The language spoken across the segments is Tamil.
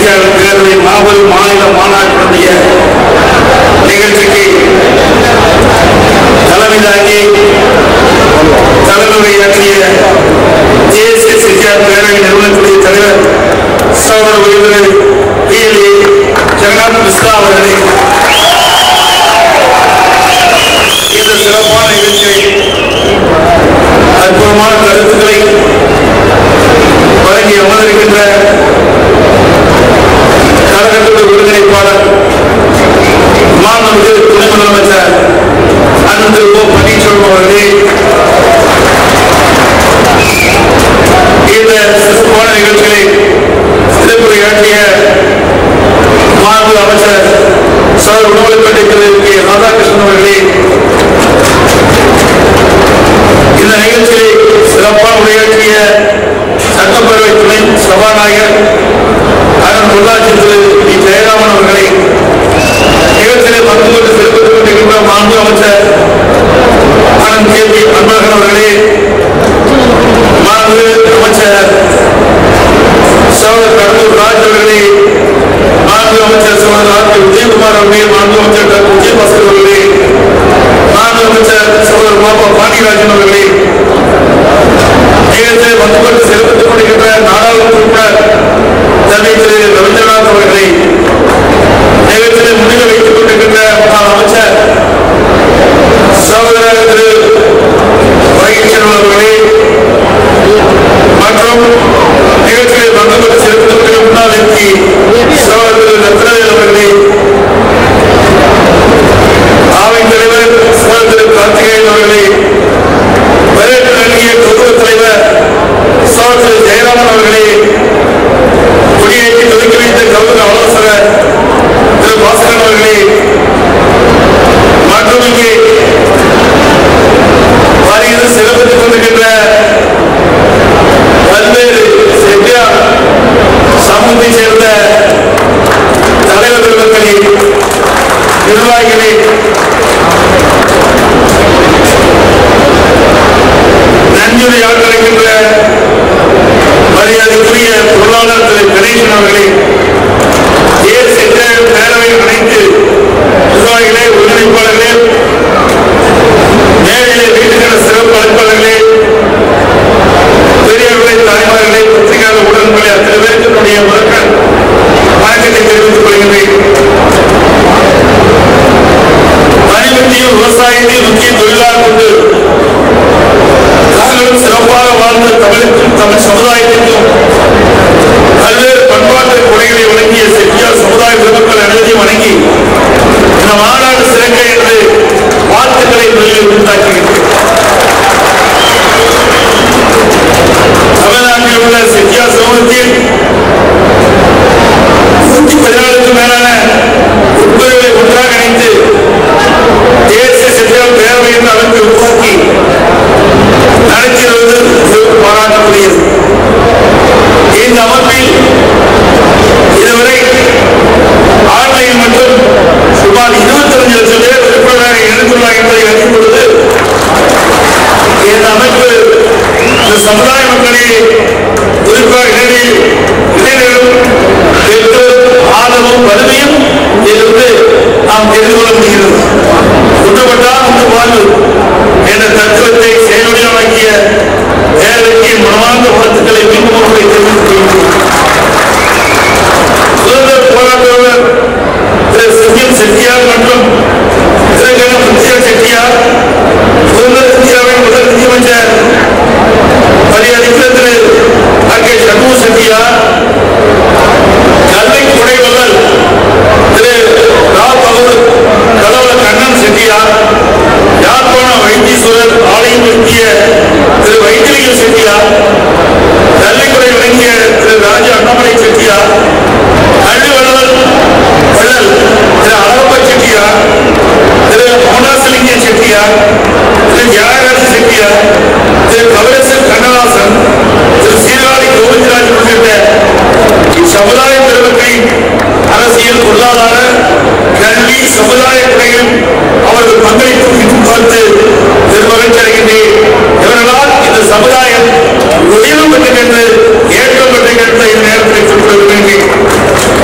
புரட்சியாளர் பேரவை மாபெரும் மாநில மாநாட்டினுடைய நிகழ்ச்சிக்கு தலைமை தாங்கி தலைமையாற்றிய தேசிய செட்டியார் பேரவை நிறுவனத்துடைய தலைவர் சகோதர உறுப்பினர் பிஎல்ஏ ஜெகநாத் மிஸ்ரா அவர்களே இந்த சிறப்பான நிகழ்ச்சியை அற்புதமான கருத்துக்களை வழங்கி அமர்ந்திருக்கின்ற கழகத்துடைய ஒருங்கிணைப்பாளர் மாண்புமிகு துணை முதலமைச்சர் அனந்த் ஓ பன்னீர்செல்வம் அவர்களே இந்த சிறப்பான நிகழ்ச்சிகளை சிறப்புரையாற்றிய மாண்பு அமைச்சர் சார் உணவளிப்பேட்டை திரு கே ராதாகிருஷ்ணன் அவர்களே இந்த நிகழ்ச்சியை சிறப்பாக உரையாற்றிய சட்டப்பேரவை துணை சபாநாயகர் அண்ணன் பொள்ளாச்சி திரு பி ஜெயராமன் அவர்களை நிகழ்ச்சியிலே பங்கு கொண்டு சிறப்பித்துக் கொண்டிருக்கின்ற மாண்பு அமைச்சர் அண்ணன் கே பி அன்பழகன் அவர்களே மாண்பு அமைச்சர் சகோதரர் கடலூர் ராஜ் அவர்களே மாண்பு அமைச்சர் சகோதரர் ஆர் கே விஜயகுமார் அவர்களே மாண்பு அமைச்சர் டாக்டர் விஜயபாஸ்கர் அவர்களே மாண்பு அமைச்சர் சகோதரர் பாபா பாண்டியராஜன் அவர்களே நிகழ்ச்சியை வந்து கொண்டு சிறப்பித்துக் கொண்டிருக்கின்ற நாடாளுமன்ற உறுப்பினர் தந்தை திரு ரவீந்திரநாத் அவர்களை நிகழ்ச்சியை முன்னிலை வைத்துக் கொண்டிருக்கின்ற முன்னாள் அமைச்சர் சகோதரர் திரு வைகேஸ்வரன் அவர்களே மற்றும் நிகழ்ச்சியை வந்து கொண்டு சிறப்பித்துக் கொண்டிருக்கின்ற முன்னாள் எம்பி சகோதரர் திரு ரத்னவேல் அவர்களே ஆவை தலைவர் சகோதரர் திரு கார்த்திகேயன் அவர்களே வரவேற்பு நல்கிய கௌரவ தலைவர் சகோதரர் திரு ஜெயராமன் அவர்களே கொடியேற்றி துவக்கி வைத்த கௌரவ ஆலோசகர் திரு பாஸ்கரன் அவர்களே மற்றும் இங்கே வருகிறது சிறப்பித்துக் கொண்டிருக்கின்ற பல்வேறு செட்டியார் சமூகத்தை சேர்ந்த தலைவர் பெருமக்களே நிர்வாகிகளே நன்றியுரை ஆற்றலைக்கின்ற மரியாதைக்குரிய பொருளாளர் திரு கணேசன் அவர்களே ஏர் சென்ற பேரவை அனைத்து நிர்வாகிகளே ஒருங்கிணைப்பாளர்களே மேடையிலே வீட்டுக்கான சிறப்பு அழைப்பாளர்களே பெரியவர்களே தாய்மார்களே பத்திரிகையாளர் உடன்களை அத்தனை பேருக்கு என்னுடைய முதற்கண் வணக்கத்தை தெரிவித்துக் கொள்கின்றேன் மணிமத்தியும் விவசாயத்தையும் முக்கிய தொழிலாக கொண்டு நாங்களும் சிறப்பாக வாழ்ந்த தமிழுக்கும் தமிழ் சமுதாயத்திற்கும் பல்வேறு பண்பாட்டு கொடைகளை வழங்கிய செட்டியார் சமுதாய பெருமக்கள் அனைத்தையும் வணங்கி இந்த மாநாடு சிறக்க என்று வாழ்த்துக்களை முதலில் உண்டாக்குகின்றேன் தமிழ்நாட்டில் உள்ள செட்டியார் சமூகத்தில் நூற்றி பதினாலுக்கும் மேலான உட்பிரிவுகளை ஒன்றாக இணைத்து தேசிய செட்டியார் பேரவை என்ற அமைப்பை உருவாக்கி நடத்தி வருவது மிகவும் பாராட்டக்கூடியது இந்த அமைப்பில் இதுவரை ஆன்லைன் மற்றும் சுமார் இருபத்தஞ்சு லட்சம் பேர் உறுப்பினராக இணைந்துள்ளார் என்பதை அறியும் பொழுது இந்த அமைப்பு இந்த சமுதாய மக்களிடையே குறிப்பாக இடையில் இளைஞர்களும் பெற்றோர் ஆதரவும் வலிமையும் இதிலிருந்து நாம் தெரிந்து கொள்ள முடிகிறது ஒன்றுபட்டால் ஒன்று வாழ்வு என்ற தத்துவத்தை செயல்வடிவாக்கிய தேவைக்கு மனமார்ந்த வாழ்த்துக்களை மீண்டும் ஒரு முறை தெரிவித்துக் கொள்கிறேன் சுதந்திர போராட்டவர் திரு சிங்கில் செட்டியார் மற்றும் திரு முத்திய செட்டியார் சுதந்திர இந்தியாவின் முதல் நிதியமைச்சர் மரியாதைக்குரிய திரு ஆர் கே சண்முக செட்டியார் கல்வி குடைவல்லல் திரு ராவ் பகவத் கடவுள கண்ணன் செட்டியார் யாழ்ப்பாண வைத்தீஸ்வரர் ஆலயம் நிறுத்திய திரு வைத்திலிங்க செட்டியார் கல்விக்குறை வழங்கிய திரு ராஜ அண்ணாமலை செட்டியார் கல்வி வளவல் வள்ளல் திரு அழகப்ப செட்டியார் திரு மௌனாசலிங்க செட்டியார் திரு தியாகராஜ செட்டியார் திரு கபிலேசன் கண்ணதாசன் திரு சீர்காழி கோவிந்தராஜ் உள்ளிட்ட இச்சமுதாய பெருமக்களின் அரசியல் பொருளாதார கல்வி சமுதாய துறையில் அவர்கள் பங்களிப்பு இன்னும் பார்த்து பெருமகிழ்ச்சி அடைகின்றேன் இவர்களால் இந்த சமுதாயம் உயர்வு பெற்று ஏற்றம் பெற்று இந்த நேரத்தில் குறிப்பிட விரும்புகிறேன்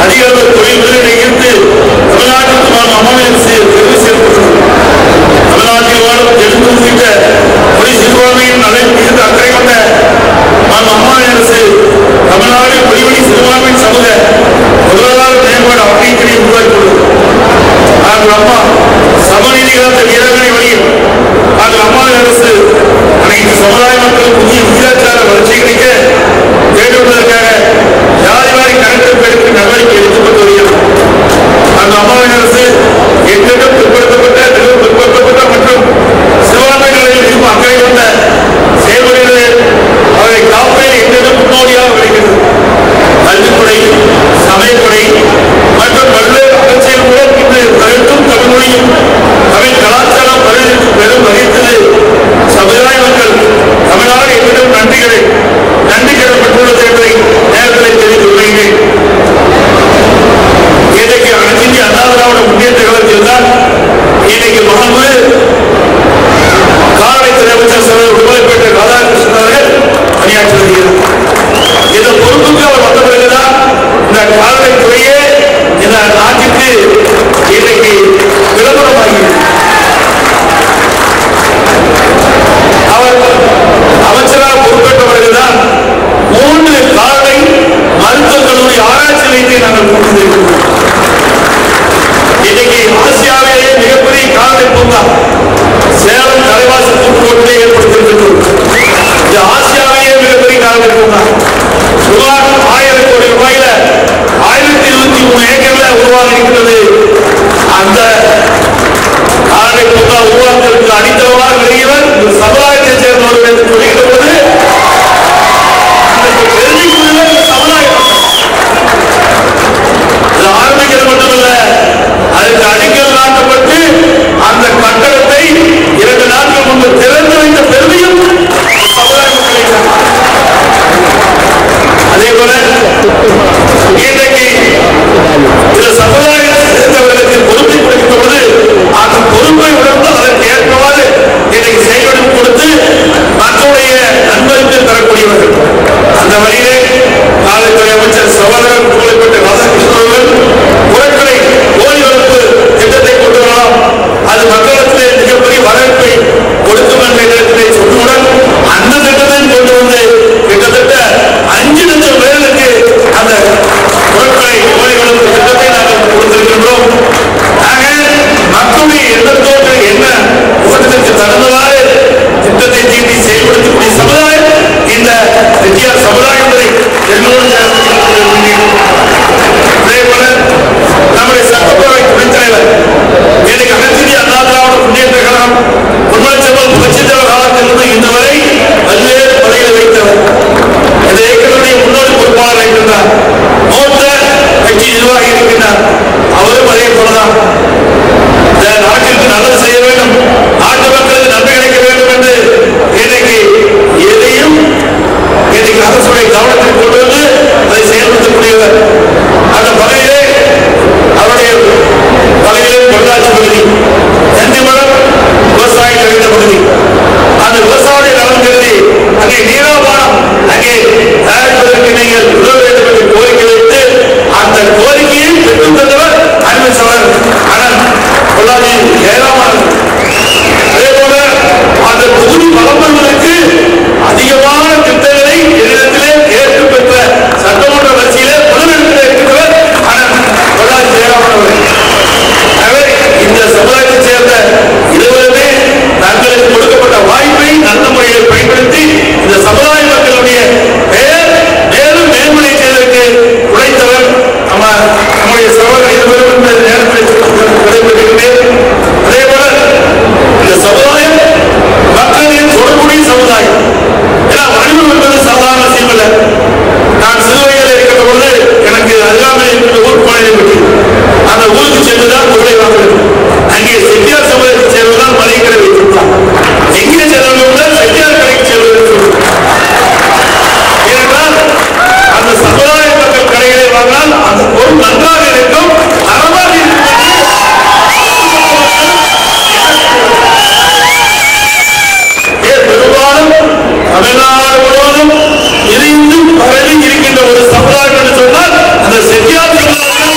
அதிக அளவு தொழில் முதலீடை ஈர்த்து தமிழ்நாட்டிற்கு நாம் அம்மாவின் பெருமை சேர்க்கிறது தமிழ்நாட்டில் வாழும் தெலுங்கு உள்ளிட்ட மொழி சிறுபான்மையின் நலன் மிகுந்த அக்கறை கொண்ட நம் அம்மாவின் அரசு தமிழ்நாடு மொழிவழி சிறுபான்மையின் சமூக பொருளாதார மேம்பாடு அமைப்பினை உருவாக்கியுள்ளது நாங்கள் அம்மா சமநீதி காத்த வீரர்களை வழியில் நாங்கள் அம்மாவின் அரசு அனைத்து சமுதாய மக்களும் புதிய விகிதாச்சார வளர்ச்சி கிடைக்க வேண்டுவதற்காக ஜாதிவாரி கணக்கெடுப்பு எடுக்க நடவடிக்கை எடுக்கப்பட்டு வருகிறது அந்த அம்மாவின் அரசு எங்களிடம் பிற்படுத்தப்பட்ட மிகவும் பிற்படுத்தப்பட்ட மற்றும் சிறுபான்மைகளில் மிகவும் அக்கறை கொண்ட செயல்படுகிறது அவரை காப்பதில் எங்களிடம் முன்னோடியாக விளைகிறது கல்வித்துறை சமயத்துறை மற்றும் பல்வேறு அமைச்சர்கள் மூலம் இன்று தவிர்த்தும் தமிழ் மொழியும் தமிழ் கலாச்சாரம் பல்வேறு பெரும் வகித்தது சமுதாய மக்கள் தமிழ்நாடு எங்களிடம் நன்றிகளை நன்றி கடப்பட்டுள்ளது என்பதை நேரத்தில் தெரிவித்து வருகிறேன் இன்றைக்கு அனைத்து இந்திய அண்ணா திராவிட முன்னேற்ற கழகத்தில் தான் இன்னைக்கு மாண்பு கால்நடைத்துறை அமைச்சர் செல்வர் உடுமலைப்பேட்டை ராதாகிருஷ்ணன் அவர்கள் பணியாற்றி வருகிறார் இந்த பொறுப்புக்கு அவர் வந்த பிறகுதான் இந்த கால்நடைத்துறையே இந்த நாட்டிற்கு இன்றைக்கு விளம்பரமாகிறது அவர் அமைச்சராக பொறுப்பேற்ற பிறகுதான் மூன்று கால்நடை மருத்துவக் கல்லூரி ஆராய்ச்சி நிலையத்தை நாங்கள் கொண்டு வந்திருக்கிறோம் இன்னைக்கு ஆசியாவிலேயே மிகப்பெரிய கால்நடை பூங்கா சேலம் தலைவாசல் கூட்டுக்கோட்டிலே ஏற்படுத்தியிருக்கிறோம் இது ஆசியாவிலேயே மிகப்பெரிய கால்நடை பூங்கா சுமார் ஆயிரம் கோடி ரூபாயில ஆயிரத்தி இருபத்தி மூணு ஏக்கர்ல உருவாக இருக்கிறது அந்த கால்நடை பூங்கா உருவாக்குவதற்கு அடித்தளமாக விளையவர் இந்த சமுதாயத்தை சேர்ந்தவர்கள் என்று சொல்லுகிற போது அந்த பெருமைக்குள்ள இந்த சமுதாயம் இது ஆரம்பிக்கிறது மட்டுமல்ல அதற்கு அடிக்கல் நாட்டப்பட்டு அந்த கட்டடத்தை இரண்டு நாட்கள் முன்பு திறந்து வைத்த பெருமையும் சமுதாய மக்களுக்கு தான். அதே போல இன்றைக்கு இந்த சமுதாயத்தை சேர்ந்தவர்களுக்கு பொறுப்பை கொடுக்கின்ற பொழுது அந்த பொறுப்பை உணர்ந்து அதற்கு ஏற்றவாறு இன்றைக்கு செயல்படும் கொடுத்து மக்களுடைய நண்பருக்கு தரக்கூடியவர்கள் அந்த வழியிலே காவல்துறை அமைச்சர் சகோதரர் புகழப்பட்ட ராதாகிருஷ்ணன் அவர்கள் புறக்கடை கோழி வளர்ப்பு திட்டத்தை கொண்டு வரலாம் அது மக்களிடத்திலே மிகப்பெரிய வரவேற்பை கொடுக்கும் என்ற இடத்திலே சொன்னவுடன் அந்த திட்டத்தை கொண்டு வந்து கிட்டத்தட்ட அஞ்சு லட்சம் பேருக்கு அந்த புறக்கடை கோழி வளர்ப்பு திட்டத்தை நாங்கள் கொடுத்திருக்கின்றோம் ஆக மக்களுடைய எண்ணத்தோடு என்ன உலகத்திற்கு தகுந்தவாறு திட்டத்தை தீட்டி செயல்படுத்தக்கூடிய சமுதாயம் இந்த ரெட்டியார் சமுதாயம் என்பதை எல்லோரும் அதே போல நம்முடைய சட்டப்பேரவை துணைத் தலைவர் இன்னைக்கு அனைத்து இந்திய அண்ணா திராவிட முன்னேற்ற கழகம் உண்மைச்செல்வன் புரட்சித்தலைவர் காலத்திலிருந்து இன்று வரை பல்வேறு பதவிகளை வைத்தவர் இந்த இயக்கத்துடைய முன்னோடி பொறுப்பாளர் இருக்கின்றார் மூத்த கட்சி நிர்வாகி இருக்கின்றார் அவரும் அதே போலதான் இந்த நாட்டிற்கு நல்லது செய்ய வேண்டும் நாட்டு மக்களுக்கு நன்மை கிடைக்க வேண்டும் என்று இன்னைக்கு எதையும் இன்னைக்கு அரசுடைய கவனத்தில் கொண்டு வந்து அதை செயல்படுத்தக்கூடியவர் அந்த பகுதியிலே அவருடைய பகுதியிலே பொள்ளாச்சி பகுதி செந்திமரம் விவசாயம் நிறைந்த பகுதி அந்த விவசாய நலன் கருதி அங்கே நீராபானம் அங்கே தயாரிப்பதற்கு நீங்கள் உதவ வேண்டும் என்று கோரிக்கை வைத்து அந்த கோரிக்கையை பெற்றுத் தந்தவர் அன்பு சவர் அண்ணன் பொள்ளாச்சி ஜெயராமன் அதே போல அந்த தொகுதி வளம் பெறுவதற்கு அதிகமான திட்டங்களை என்னிடத்திலே ஏற்று பெற்ற சட்டமன்ற வரிசையிலே முதலிடத்தில் இருக்கிறவர் அண்ணன் பொள்ளாச்சி ஜெயராமன் அவர்கள் எனவே இந்த சமுதாயத்தைச் சேர்ந்த இருவருமே தங்களுக்கு கொடுக்கப்பட்ட வாய்ப்பை நல்ல முறையில் பயன்படுத்தி இந்த சமுதாய மக்களுடைய பெயர் மேலும் மேன்முறை செய்வதற்கு உழைத்தவர் நம்ம நம்முடைய சகோதரர் இருவரும் இந்த நேரத்தில் விடைபெறுகிறேன் அதே போல இந்த சமுதாயம் மக்களின் தொடர்புடைய சமுதாயம் ஏன்னா வணிகம் என்பது சாதாரண விஷயம் இல்லை நான் சிறு வயதில் இருக்கிற பொழுது எனக்கு அருகாமையில் இருக்கிற ஊர் கோயிலை அந்த ஊருக்கு சென்றுதான் பொருளை வாங்க வேண்டும் அங்கே செட்டியார் சமுதாயத்தை சேர்வதால் மளிகை கடை வைத்திருந்தார் எங்கே சென்றவர்கள் செட்டியார் கடைக்கு செல்வது ஏனென்றால் அந்த சமுதாய மக்கள் கடைகளை வாங்கினால் அந்த பொருள் நன்றாக இருக்கும் தரமாக இருக்கும் ஏன் பெரும்பாலும் தமிழ்நாடு முழுவதும் விரிந்து பரவி இருக்கின்ற ஒரு சமுதாயம் என்று சொன்னால் அந்த செட்டியார் சமுதாயம்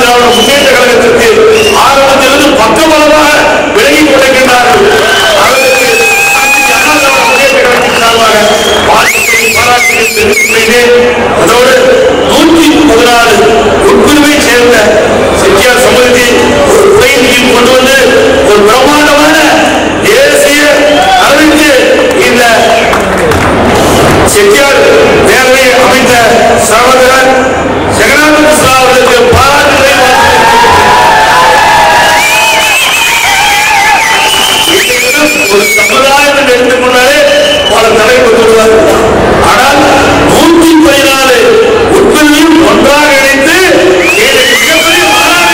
திராவிட முன்னேற்ற கழகத்திற்கு ஆரம்பத்திலிருந்து பக்கபலமாக விலகிக் கொண்டிருக்கின்றார்கள் அவர்களுக்கு அனைத்து அண்ணா திராவிட முன்னேற்ற கழகத்தின் சார்பாக வாழ்த்துக்களை பாராட்டுகளை தெரிவித்துள்ளேன் அதோடு நூற்றி பதினாலு உட்பிரிவை சேர்ந்த செட்டியார் சமூகத்தை ஒரு உரையின் கீழ் கொண்டு வந்து ஒரு பிரம்மாண்டமான தேசிய அளவிற்கு இந்த செட்டியார் பேரவையை அமைத்த சகோதரர் ஜெகநாத கிருஷ்ணா அவர்களுக்கு பாராட்டுகளை ஒரு சமுதாயம் என்று எடுத்துக்கொண்டாலே பல தலைவர் வருவார் ஆனால் நூற்றி பதினாலு உட்பிரிவையும் ஒன்றாக இணைத்து இதை மிகப்பெரிய மாநாடு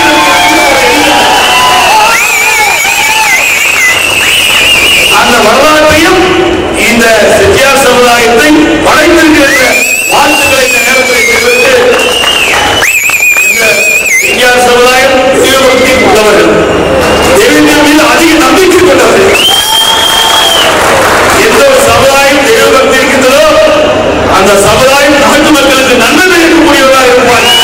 அந்த வரலாற்றையும் இந்த செட்டியார் சமுதாயத்தை படைத்திருக்கிற வாழ்த்துக்களை இந்த நேரத்தில் தெரிவித்து இந்த செட்டியார் சமுதாயம் தெய்வபக்தி உள்ளவர்கள் தெய்வத்தின் மீது அதிக நம்பிக்கை கொண்டவர்கள் எந்த ஒரு சமுதாயம் தெய்வபக்தி இருக்கின்றதோ அந்த சமுதாயம் நாட்டு மக்களுக்கு நன்மை இருக்கக்கூடியவர்களாக இருப்பார்கள்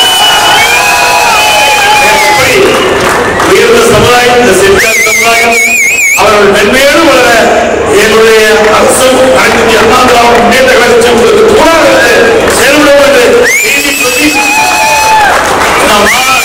எப்படி உயர்ந்த சமுதாயம் இந்த செட்டியார் சமுதாயம் அவர்கள் மென்மேலும் வளர என்னுடைய அரசும் அனைத்து இந்திய அண்ணா திராவிட முன்னேற்ற கழகத்தை உங்களுக்கு தூணாக செயல்படும் என்று செய்தி சொல்லி நாம்